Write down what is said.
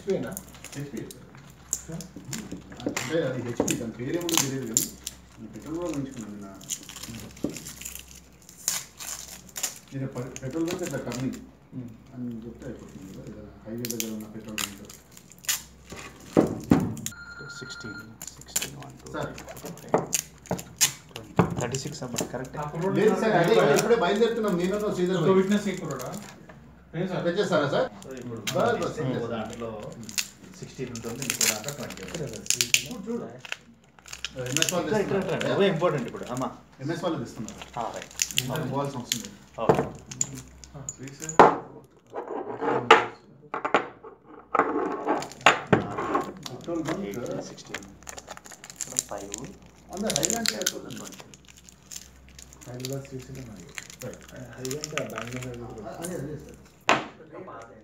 హెచ్పినా HP అంటే అది HP దాని పేరేమో తెలియదు కానీ నేను పెట్రోల్ కూడా ఉంచుకున్నాను నా నేను పె- పెట్రోల్ కూడా ఇట్లా టర్నింగ్ అని చెప్తే అయిపోతుంది కదా ఏదైనా హైవే దగ్గర ఉన్న petrol bunk sixteen sixteen one two sir thirty six అప్పుడు కరెక్ట్ లేదు సార్ అదే ఇప్పుడే బయలుదేరుతున్నాం నేను సీజన్ విట్నెస్ కూడా ఏం సార్ తెచ్చేస్తారా సార్ సో ఇప్పుడు బస్, బస్, ఇంకో బస్. దాంట్లో సిక్స్టీన్ ఉంటుంది ఇంకో దాంట్లో ట్వంటీ చూడు ఎంఎస్ వాళ్ళు అవే ఇంపార్టెంట్ ఇప్పుడు అమ్మా ఎంఎస్ వాళ్ళు తెస్తున్నారు రైట్ మాకు పోవాల్సిన అవసరం లేదు okay petrol bunk eighteen sixteen five అందరు హైవే అంటే హైదరాబాద్ శ్రీశైలం Right. హైవే అంటే బెంగళూరు అదే అదే సార్